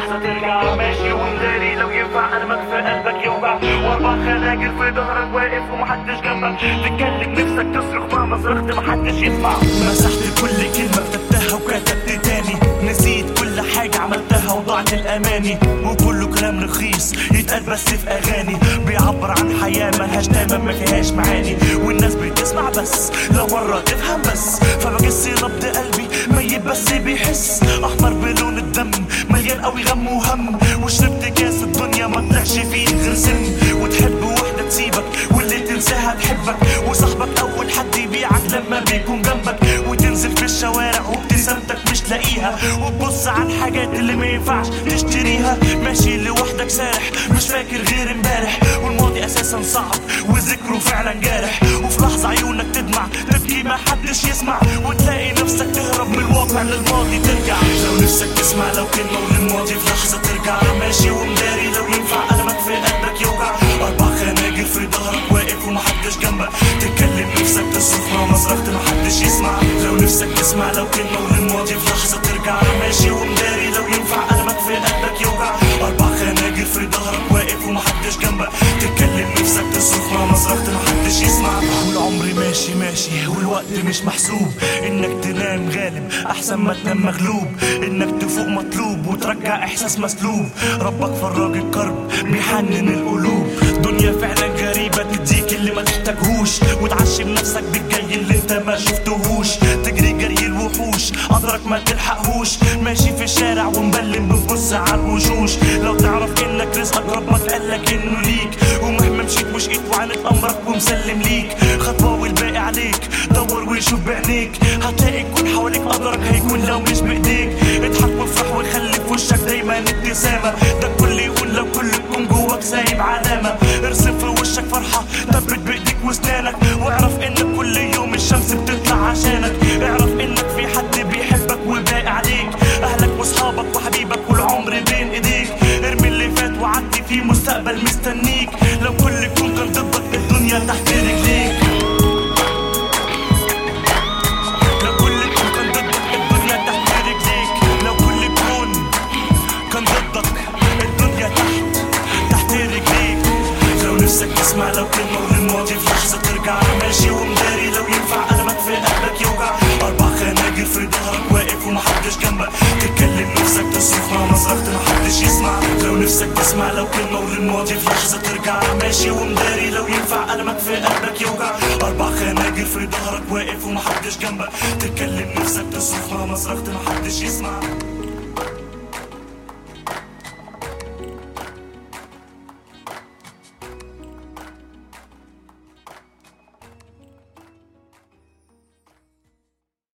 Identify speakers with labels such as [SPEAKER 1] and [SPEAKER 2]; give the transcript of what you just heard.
[SPEAKER 1] لحظة ترجع ماشي ومداري لو ينفع ألمك في قلبك يوجع وأربع خناجر في ظهرك واقف ومحدش جنبك تتكلم نفسك تصرخ مهما صرخت محدش يسمع
[SPEAKER 2] مسحت كل كلمة كتبتها وكتبت تاني نسيت كل حاجة عملتها وضعت الأماني وكله كلام رخيص يتقال بس في أغاني بيعبر عن حياة ملهاش تمام ما فيهاش معاني والناس بتسمع بس لو مرة تفهم بس فبجس نبض قلبي ميت بس بيحس أحمر بلون الدم مليان قوي غم وهم وشربت كاس الدنيا ما طلعش فيه غير سم وتحب واحدة تسيبك واللي تنساها تحبك وصاحبك أول حد يبيعك لما بيكون جنبك وتنزل في الشوارع وابتسامتك مش لاقيها وتبص على الحاجات اللي ما ينفعش تشتريها ماشي لوحدك سارح مش فاكر غير امبارح والماضي اساسا صعب وذكره فعلا جارح وفي لحظة عيونك تدمع تبكي ما حدش يسمع وتلاقي نفسك تهرب من الواقع للماضي ترجع لو نفسك تسمع لو كلمة وللماضي في لحظة ترجع ماشي ومداري لو ينفع قلمك في قلبك يوجع أربع خناجر في ظهرك واقف ومحدش جنبك تتكلم نفسك تصرخ ما صرخت محدش يسمع لو نفسك تسمع لو كلمة وللماضي في لحظة ترجع ماشي ومداري لو ينفع قلمك في قلبك يوجع أربع خناجر في ظهرك واقف ومحدش جنبك تتكلم نفسك تصرخ ما صرخت محدش يسمع والعمر ماشي ماشي والوقت مش محسوب انك تنام غالب احسن ما تنام مغلوب انك تفوق مطلوب وترجع احساس مسلوب ربك فراج الكرب بيحنن القلوب دنيا فعلا غريبة تديك اللي ما تحتاجهوش وتعشم نفسك بالجاي اللي انت ما شفتهوش تجري جري الوحوش قدرك ما تلحقهوش ماشي في الشارع ومبلم بتبص على الوشوش لو تعرف انك رزقك ربك قالك انه ليك ومهما مشيت وشقيت وعانيت امرك ومسلم ليك خطوة والباقي عليك دور وشوف بعينيك هتلاقي يكون حواليك قدرك هيكون لو مش بايديك اضحك وافرح وخلي في وشك دايما ابتسامة ده الكل يقول لو كل يكون جواك سايب علامة ارسم في وشك فرحة ثبت بايديك واسنانك واعرف ان كل يوم الشمس بتطلع عشانك اعرف انك في حد بيحبك وباقي عليك اهلك واصحابك وحبيبك والعمر بين ايديك ارمي اللي فات وعدي في مستقبل مستنيك لو كل يكون كان ضدك الدنيا تحت رجليك لو كل يكون كان ضدك الدنيا تحت رجليك لو كل يكون كان ضدك الدنيا تحت تحت رجليك لو نفسك تسمع لو كلمة وللماضي في لحظة ترجع ماشي ومداري لو ينفع قلمك في قلبك يوجع أربع خناجر في ظهرك واقف ومحدش جنبك تتكلم نفسك تصرخ مهما صرخت محدش يسمع لو نفسك تسمع لو كلمة وللماضي في لحظة ترجع ماشي ومداري لو ينفع قلمك في قلبك يوجع أربع خناجر في ظهرك واقف ومحدش جنبك تتكلم نفسك تصرخ مهما صرخت محدش يسمع